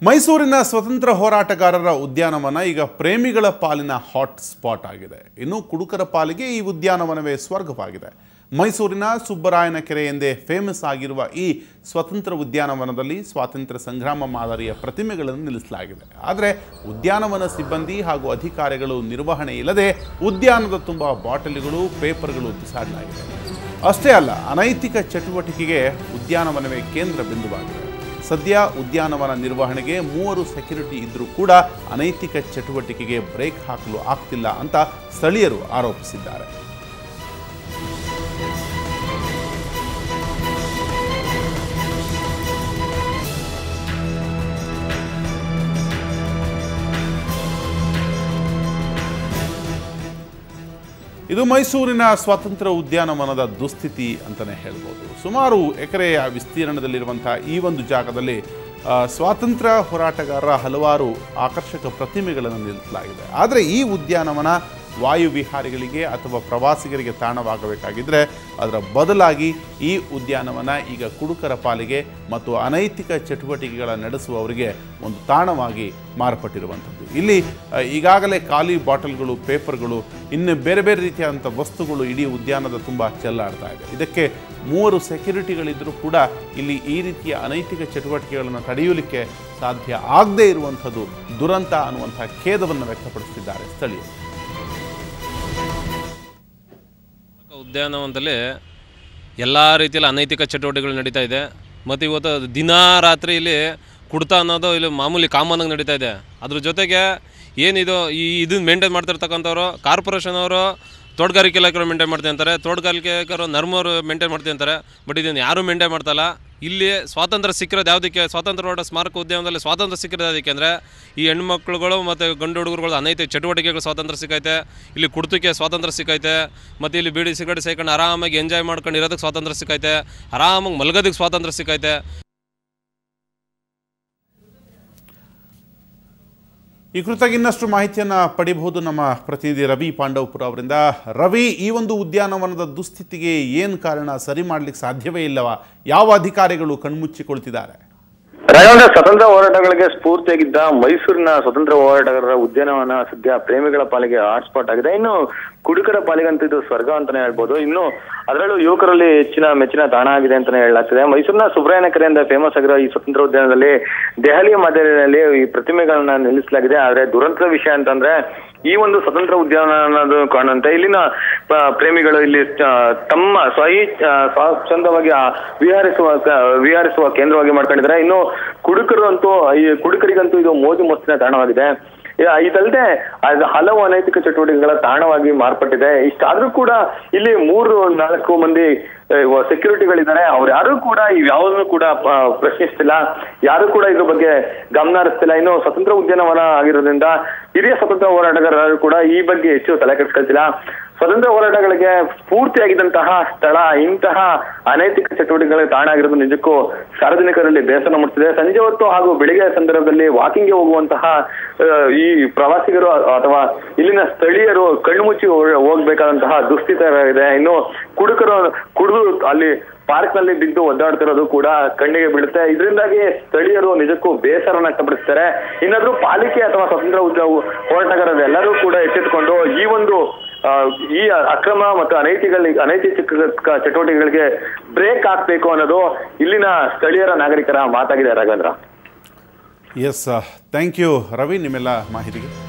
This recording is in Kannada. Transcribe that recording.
ಮೈಸೂರಿನ ಸ್ವತಂತ್ರ ಹೋರಾಟಗಾರರ ಉದ್ಯಾನವನ ಈಗ ಪ್ರೇಮಿಗಳ ಪಾಲಿನ ಹಾಟ್ ಸ್ಪಾಟ್ ಆಗಿದೆ ಇನ್ನು ಕುಡುಕರ ಪಾಲಿಗೆ ಈ ಉದ್ಯಾನವನವೇ ಸ್ವರ್ಗವಾಗಿದೆ ಮೈಸೂರಿನ ಸುಬ್ಬರಾಯನ ಕೆರೆ ಎಂದೇ ಫೇಮಸ್ ಆಗಿರುವ ಈ ಸ್ವತಂತ್ರ ಉದ್ಯಾನವನದಲ್ಲಿ ಸ್ವಾತಂತ್ರ್ಯ ಸಂಗ್ರಾಮ ಮಾದರಿಯ ಪ್ರತಿಮೆಗಳನ್ನು ನಿಲ್ಲಿಸಲಾಗಿದೆ ಆದರೆ ಉದ್ಯಾನವನ ಸಿಬ್ಬಂದಿ ಹಾಗೂ ಅಧಿಕಾರಿಗಳು ನಿರ್ವಹಣೆ ಇಲ್ಲದೆ ಉದ್ಯಾನದ ತುಂಬ ಬಾಟಲಿಗಳು ಪೇಪರ್ಗಳು ಬಿಸಾಡಲಾಗಿದೆ ಅಷ್ಟೇ ಅಲ್ಲ ಅನೈತಿಕ ಚಟುವಟಿಕೆಗೆ ಉದ್ಯಾನವನವೇ ಕೇಂದ್ರ ಬಿಂದುವಾಗಿದೆ ಸದ್ಯ ಉದ್ಯಾನವನ ನಿರ್ವಹಣೆಗೆ ಮೂವರು ಸೆಕ್ಯುರಿಟಿ ಇದ್ದರೂ ಕೂಡ ಅನೈತಿಕ ಚಟುವಟಿಕೆಗೆ ಬ್ರೇಕ್ ಹಾಕಲು ಆಗ್ತಿಲ್ಲ ಅಂತ ಸ್ಥಳೀಯರು ಆರೋಪಿಸಿದ್ದಾರೆ ಇದು ಮೈಸೂರಿನ ಸ್ವಾತಂತ್ರ್ಯ ಉದ್ಯಾನವನದ ದುಸ್ಥಿತಿ ಅಂತಲೇ ಹೇಳ್ಬೋದು ಸುಮಾರು ಎಕರೆಯ ವಿಸ್ತೀರ್ಣದಲ್ಲಿರುವಂಥ ಈ ಒಂದು ಜಾಗದಲ್ಲಿ ಆ, ಸ್ವಾತಂತ್ರ್ಯ ಹೋರಾಟಗಾರರ ಹಲವಾರು ಆಕರ್ಷಕ ಪ್ರತಿಮೆಗಳನ್ನು ನಿಲ್ಲಿಸಲಾಗಿದೆ ಆದರೆ ಈ ಉದ್ಯಾನವನ ವಾಯುವಿಹಾರಿಗಳಿಗೆ ಅಥವಾ ಪ್ರವಾಸಿಗರಿಗೆ ತಾಣವಾಗಬೇಕಾಗಿದ್ದರೆ ಅದರ ಬದಲಾಗಿ ಈ ಉದ್ಯಾನವನ ಈಗ ಕುಡುಕರ ಪಾಲಿಗೆ ಮತ್ತು ಅನೈತಿಕ ಚಟುವಟಿಕೆಗಳ ನಡೆಸುವವರಿಗೆ ಒಂದು ತಾಣವಾಗಿ ಮಾರ್ಪಟ್ಟಿರುವಂಥದ್ದು ಇಲ್ಲಿ ಆ, ಈಗಾಗಲೇ ಖಾಲಿ ಬಾಟಲ್ಗಳು ಪೇಪರ್ಗಳು ಇನ್ನು ಬೇರೆ ಬೇರೆ ರೀತಿಯಾದಂಥ ವಸ್ತುಗಳು ಇಡೀ ಉದ್ಯಾನದ ತುಂಬ ಚೆಲ್ಲಾಡ್ತಾ ಇದೆ ಇದಕ್ಕೆ ಮೂವರು ಸೆಕ್ಯುರಿಟಿಗಳಿದ್ದರೂ ಕೂಡ ಇಲ್ಲಿ ಈ ರೀತಿಯ ಅನೈತಿಕ ಚಟುವಟಿಕೆಗಳನ್ನು ತಡೆಯಲಿಕ್ಕೆ ಸಾಧ್ಯ ಆಗದೇ ಇರುವಂಥದ್ದು ದುರಂತ ಅನ್ನುವಂಥ ಖೇದವನ್ನು ವ್ಯಕ್ತಪಡಿಸುತ್ತಿದ್ದಾರೆ ಸ್ಥಳೀಯರು ಉದ್ಯಾನವನದಲ್ಲಿ ಎಲ್ಲ ರೀತಿಯಲ್ಲಿ ಅನೈತಿಕ ಚಟುವಟಿಕೆಗಳು ನಡೀತಾ ಇದೆ ಮತ್ತು ಇವತ್ತು ದಿನಾ ರಾತ್ರಿ ಇಲ್ಲಿ ಕುಡ್ತ ಅನ್ನೋದು ಇಲ್ಲಿ ಮಾಮೂಲಿ ಕಾಮನ್ನಾಗಿ ನಡೀತಾ ಇದೆ ಅದ್ರ ಜೊತೆಗೆ ಏನಿದು ಈ ಇದನ್ನ ಮೇಂಟೈನ್ ಮಾಡ್ತಿರ್ತಕ್ಕಂಥವ್ರು ಕಾರ್ಪೊರೇಷನ್ ಅವರು ತೋಟಗಾರಿಕೆ ಇಲಾಖೆಯವರು ಮೇಂಟೈನ್ ಮಾಡ್ತೀನಿ ಅಂತಾರೆ ತೋಟಗಾರಿಕೆಗಾರರು ನರ್ಮವರು ಮೇಂಟೈನ್ ಮಾಡ್ತೀನಿ ಅಂತಾರೆ ಬಟ್ ಇದನ್ನು ಯಾರೂ ಮೇಂಟೈನ್ ಮಾಡ್ತಾಯಿಲ್ಲ ಇಲ್ಲಿ ಸ್ವಾತಂತ್ರ್ಯ ಸಿಕ್ಕಿರೋದು ಯಾವುದಕ್ಕೆ ಸ್ವಾತಂತ್ರ್ಯ ಹೋರಾಟ ಸ್ಮಾರಕ ಉದ್ಯಾನದಲ್ಲಿ ಸ್ವಾತಂತ್ರ್ಯ ಸಿಕ್ಕಿರೋದು ಅದಕ್ಕೆ ಅಂದರೆ ಈ ಹೆಣ್ಮಕ್ಳುಗಳು ಮತ್ತು ಗಂಡು ಹುಡುಗರುಗಳು ಅನೈತಿಕ ಚಟುವಟಿಕೆಗಳು ಸ್ವಾತಂತ್ರ್ಯ ಸಿಕ್ಕೈತೆ ಇಲ್ಲಿ ಕುಡ್ತಕ್ಕೆ ಸ್ವಾತಂತ್ರ್ಯ ಸಿಕ್ಕೈತೆ ಮತ್ತು ಇಲ್ಲಿ ಬೀಡಿ ಸಿಗರೇಟ್ ಸೇಕೊಂಡು ಆರಾಮಾಗಿ ಎಂಜಾಯ್ ಮಾಡ್ಕೊಂಡು ಇರೋದಕ್ಕೆ ಸ್ವಾತಂತ್ರ್ಯ ಸಿಕ್ಕೈತೆ ಆರಾಮಾಗಿ ಮಲಗೋದಕ್ಕೆ ಸ್ವಾತಂತ್ರ್ಯ ಸಿಕ್ಕೈತೆ ಈ ಕುರಿತಾಗಿ ಇನ್ನಷ್ಟು ಮಾಹಿತಿಯನ್ನು ಪಡಿಬಹುದು ನಮ್ಮ ಪ್ರತಿನಿಧಿ ರವಿ ಪಾಂಡವಪುರ ಅವರಿಂದ ರವಿ ಈ ಒಂದು ಉದ್ಯಾನವನದ ದುಸ್ಥಿತಿಗೆ ಏನು ಕಾರಣ ಸರಿ ಮಾಡಲಿಕ್ಕೆ ಸಾಧ್ಯವೇ ಇಲ್ಲವಾ ಯಾವ ಅಧಿಕಾರಿಗಳು ಕಣ್ಮುಚ್ಚಿಕೊಳ್ತಿದ್ದಾರೆ ರಾಘವೇಂದ್ರ ಸ್ವತಂತ್ರ ಹೋರಾಟಗಳಿಗೆ ಸ್ಫೂರ್ತಿಯಾಗಿದ್ದ ಮೈಸೂರಿನ ಸ್ವತಂತ್ರ ಹೋರಾಟಗಾರರ ಉದ್ಯಾನವನ ಸದ್ಯ ಪ್ರೇಮಿಗಳ ಪಾಲಿಗೆ ಹಾಟ್ಸ್ಪಾಟ್ ಆಗಿದೆ ಇನ್ನು ಕುಡುಕರ ಪಾಲಿಗಂತೂ ಇದು ಸ್ವರ್ಗ ಅಂತಾನೆ ಹೇಳ್ಬೋದು ಇನ್ನು ಅದರಲ್ಲೂ ಯುವಕರಲ್ಲಿ ಹೆಚ್ಚಿನ ಮೆಚ್ಚಿನ ತಾಣ ಆಗಿದೆ ಅಂತಾನೆ ಹೇಳಲಾಗ್ತದೆ ಮೈಸೂರಿನ ಸುಬ್ರಾಯನ ಕೆರೆಯಿಂದ ಫೇಮಸ್ ಆಗಿರೋ ಈ ಸ್ವತಂತ್ರ ಉದ್ಯಾನದಲ್ಲಿ ದೆಹಲಿಯ ಮಾದರಿಯಲ್ಲಿ ಈ ಪ್ರತಿಮೆಗಳನ್ನ ನಿಲ್ಲಿಸಲಾಗಿದೆ ಆದ್ರೆ ದುರಂತದ ವಿಷಯ ಅಂತಂದ್ರೆ ಈ ಒಂದು ಸ್ವತಂತ್ರ ಉದ್ಯಾನ ಅನ್ನೋದು ಕಾಣುವಂತೆ ಇಲ್ಲಿನ ಪ- ಪ್ರೇಮಿಗಳು ಇಲ್ಲಿ ಆ, ತಮ್ಮ ಸ್ವಯ್ ಆ, ಸ್ವಚ್ಛಂದವಾಗಿ ಆ ವಿಹರಿಸುವ ಕ- ವಿಹರಿಸುವ ಕೇಂದ್ರವಾಗಿ ಮಾಡ್ಕೊಂಡಿದ್ದಾರೆ ಇನ್ನು ಕುಡುಕರು ಅಂತೂ ಈ ಕುಡುಕರಿಗಂತೂ ಇದು ಮೋಜು ಮಸ್ತಿನ ತಾಣವಾಗಿದೆ ಇ- ಇದಲ್ಲದೆ ಅದು ಹಲವು ಅನೈತಿಕ ಚಟುವಟಿಕೆಗಳ ತಾಣವಾಗಿ ಮಾರ್ಪಟ್ಟಿದೆ ಇಷ್ಟಾದ್ರೂ ಕೂಡ ಇಲ್ಲಿ ಮೂರು ನಾಲ್ಕು ಮಂದಿ ಸೆಕ್ಯೂರಿಟಿಗಳಿದ್ದಾರೆ ಅವ್ರು ಯಾರು ಕೂಡ ಇವ್ಯಾವುದನ್ನು ಕೂಡ ಆ, ಪ್ರಶ್ನಿಸ್ತಿಲ್ಲ ಯಾರು ಕೂಡ ಇದ್ರ ಬಗ್ಗೆ ಗಮನ ಹರಿಸ್ತಿಲ್ಲ ಇನ್ನು ಸ್ವತಂತ್ರ ಉದ್ಯಾನವನ ಆಗಿರೋದ್ರಿಂದ ಹಿರಿಯ ಸ್ವತಂತ್ರ ಹೋರಾಟಗಾರರು ಕೂಡ ಈ ಬಗ್ಗೆ ಹೆಚ್ಚು ತಲೆ ಕೆಡಿಸ್ಕೊಳ್ತಿಲ್ಲ ಸ್ವತಂತ್ರ ಹೋರಾಟಗಳಿಗೆ ಸ್ಫೂರ್ತಿಯಾಗಿದ್ದಂತಹ ಸ್ಥಳ ಇಂತಹ ಅನೈತಿಕ ಚಟುವಟಿಕೆಗಳಿಗೆ ತಾಣ ಆಗಿರೋದು ನಿಜಕ್ಕೂ ಸಾರ್ವಜನಿಕರಲ್ಲಿ ಬೇಸರ ಮೂಡಿಸಿದೆ ಸಂಜೆ ಹೊತ್ತು ಹಾಗೂ ಬೆಳಿಗ್ಗೆ ಸಂದರ್ಭದಲ್ಲಿ ವಾಕಿಂಗ್ಗೆ ಹೋಗುವಂತಹ ಆ, ಈ ಪ್ರವಾಸಿಗರು ಅಥವಾ ಇಲ್ಲಿನ ಸ್ಥಳೀಯರು ಕಣ್ಣುಮುಚ್ಚಿ ಹೋ- ಹೋಗ್ಬೇಕಾದಂತಹ ದುಸ್ಥಿತಿ ಇದೆ ಇನ್ನು ಕುಡುಕರು ಕುಡಿದು ಅಲ್ಲಿ ಪಾರ್ಕ್ ನಲ್ಲಿ ಬಿದ್ದು ಒದ್ದಾಡ್ತಿರೋದು ಕೂಡ ಕಣ್ಣಿಗೆ ಬೀಳುತ್ತೆ ಇದರಿಂದಾಗಿ ಸ್ಥಳೀಯರು ನಿಜಕ್ಕೂ ಬೇಸರ ವ್ಯಕ್ತಪಡಿಸ್ತಾರೆ ಇನ್ನಾದ್ರೂ ಪಾಲಿಕೆ ಅಥವಾ ಸ್ವತಂತ್ರ ಉದ್ಯ ಹೋರಾಟಗಾರರು ಎಲ್ಲರೂ ಕೂಡ ಎಚ್ಚೆತ್ತುಕೊಂಡು ಈ ಒಂದು ಆ, ಈ ಅಕ್ರಮ ಮತ್ತು ಅನೈತಿಕ ಅನೈತಿಕ ಚಟುವಟಿಕೆಗಳಿಗೆ ಬ್ರೇಕ್ ಹಾಕ್ಬೇಕು ಅನ್ನೋದು ಇಲ್ಲಿನ ಸ್ಥಳೀಯರ ನಾಗರಿಕರ ಮಾತಾಗಿದೆ Raghavendra S thank you Ravi ನಿಮ್ಮೆಲ್ಲ ಮಾಹಿತಿಗೆ